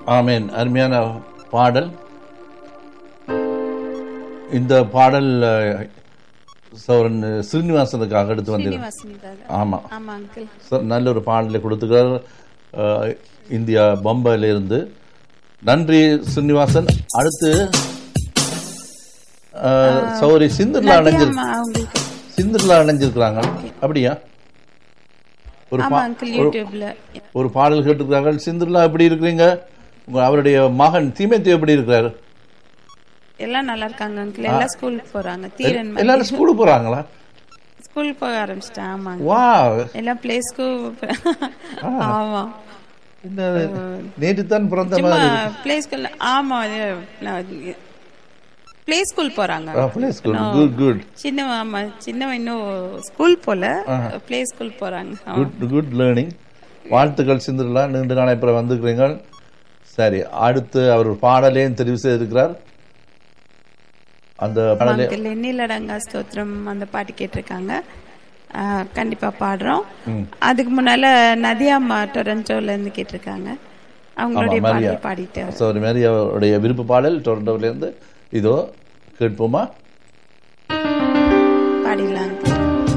ஆமேன் அருமையான பாடல் இந்த பாடல் அஹ், சௌரன் ஸ்ரீனிவாசனுக்காக எடுத்து வந்தீர்கள் ஸ்ரீனிவாசனுக்காக ஆமா ஆமா அங்கிள் ச- நல்ல ஒரு பாடலை கொடுத்துக்கிறார் அஹ், இந்தியா பம்பாயில இருந்து நன்றி ஸ்ரீனிவாசன் அடுத்து அஹ், சௌரி சிந்தர்லா அணைஞ்சிரு ஆமா அவங்களுக்கு சிந்தர்லா அணைஞ்சிருக்கிறாங்க அப்படியா ஒரு ஆமா பா- அங்கிள் யூடியூப்ல ஒரு பாடல் கேட்டிருக்கிறார்கள் சிந்தர்லா எப்படி இருக்கிறீங்க உங்க அவருடைய மகன் தீமேத்தி எப்படி இருக்கிறாரு எல்லாம் நல்லா இருக்காங்க அங்கிள் எல்லாம் ஸ்கூலுக்கு போறாங்க தீரன் எல்லாரும் ஸ்கூலுக்கு போறாங்களா ஸ்கூல் போக ஆரம்பிச்சிட்டேன் ஆமாங்க வா எல்லாம் பிளே ஸ்கூல் ஆமா என்ன நேற்று தான் பிறந்த சும்மா மாதிரி பிளே ஸ்கூல் ஆமா பிளே ஸ்கூல் போறாங்க பிளே ஸ்கூல் குட் குட் சின்னவன் ஆமா சின்னவன் இன்னும் ஸ்கூல் போல பிளே ஸ்கூல் போறாங்க ஆமா. குட் குட் லேர்னிங் வாழ்த்துக்கள் சிந்தர்லா நீண்ட நாளை அப்புறம் வந்துக்கிறீங்க சரி அடுத்து அவர் ஒரு பாடலையும் தெரிவு செய்திருக்கிறார் அந்த பாடலே அங்கிள் எண்ணிலடங்கா ஸ்தோத்திரம் அந்த பாட்டு கேட்டிருக்காங்க ஆ, கண்டிப்பா பாடுறோம் அதுக்கு முன்னால நதியாம்மா டொரண்டோல இருந்து கேட்டிருக்காங்க அவங்களுடைய ஆமா, மரியா. பாடல் பாடிட்டு சௌரி மேரி அவருடைய விருப்ப பாடல் டொரண்டோவிலேருந்து இதோ கேட்போமா பாடிடலாங்க